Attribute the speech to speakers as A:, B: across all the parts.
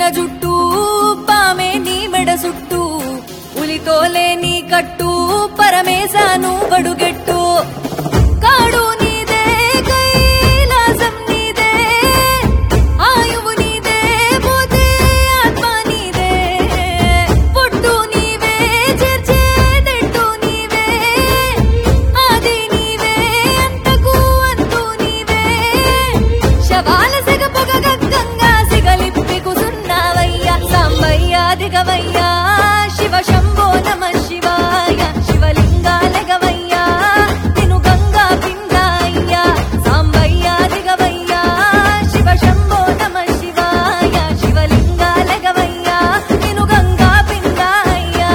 A: పట్టిన జుట్టు పామే నీ మెడ సుట్టు ఉలితోలే నీ కట్టు పరమేశాను బడుగెట్టు కాడు నీదే కైలాసం నీదే ఆయువు నీదే పోతే ఆత్మ నీదే పుట్టు నీవే చేర్చేదెట్టు నీవే ఆది నీవే అంతకు అంతు నీవే శవాల సిగ పొగ గంగా సిగలిప్పి కుసున్నావయ్యా సాంబయ్యా దిగవయ్యా శివ శంభో నమ శివాయ శివలింగాలగవయ్యా తిను గంగా పిండాయ్యా సాంబయ్యా దిగవయ్యా శివ శంభో నమ శివాయ శివలింగాలగవయ్యా తిను గంగా పిండాయ్యా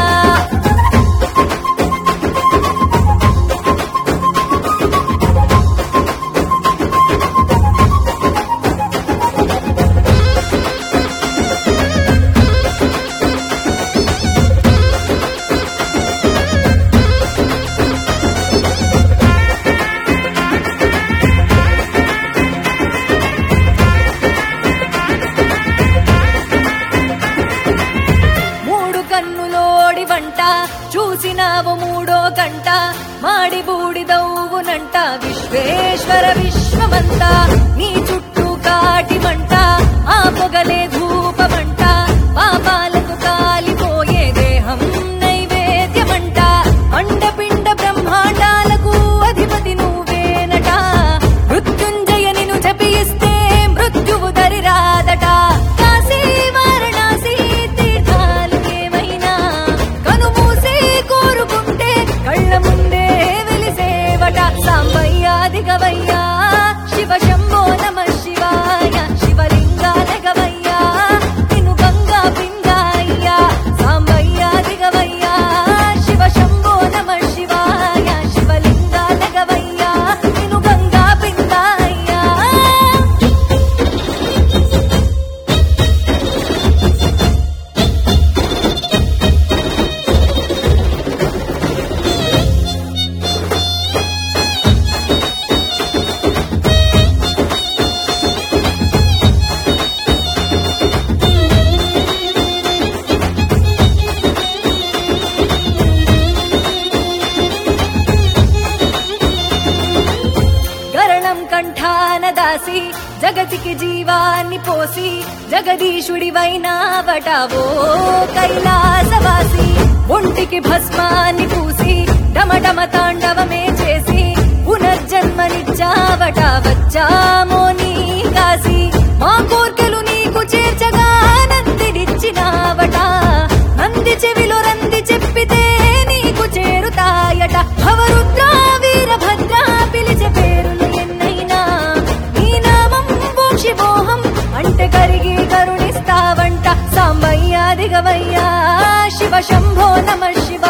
A: మూడు కన్నులోడి వంట చూసినావు మూడో గంట మాడి బూడిదవునంట విశ్వేశ్వర విశ్వమంతా నీ చుట్టూ కాటి మంట ఆ పొగలే ధూపమంట పాపాలకు కాలిపోయే దేహం నైవేద్యమంట అండపిండ బ్రహ్మాండాలకు అధిపతి నువ్వేనట మృత్యుంజయ నిన్ను జపిస్తే మృత్యువు దరిరాదట కాశీ వారణాసి తీర్థాలు ఏమైనా కనుమూసి కోరుకుంటే కళ్ళ ముందే వెలిసేవట సాంబయ్యా దిగవయ్యా శివ శంభో నమ శివాయ శివలింగాలగవయ్యా నిన్ను గంగా పింగాయ్యా సాంబయ్యా దిగవయ్యా శివ శంభో నమ శివాయ శివలింగాలగవయ్యా నిన్ను గంగా పింగాయ్యా గరణం కంఠాన దాసి జగతికి జీవాన్ని పోసి జగదీశుడివైనావట ఓ కైలాసవాసి ఒంటికి భస్మాన్ని పూసి డమడమ తాండవమే చేసి పునర్జన్మనిచ్చావట వచ్చామో నీ కాసి మా కోర్కెలు నీకు చేర్చగా నందినిచ్చినావట నంది చెవిలో రంది చెప్పితే నీకు చేరుతాయట భవరుద్ర వీరభద్ర పిలిచే పేరులు ఎన్నైనా నీ నామం మోక్షిమోహం అంటే కరిగి కరుణిస్తావంట సాంబయ్యా దిగవయ్యా శివ శంభో నమ శివ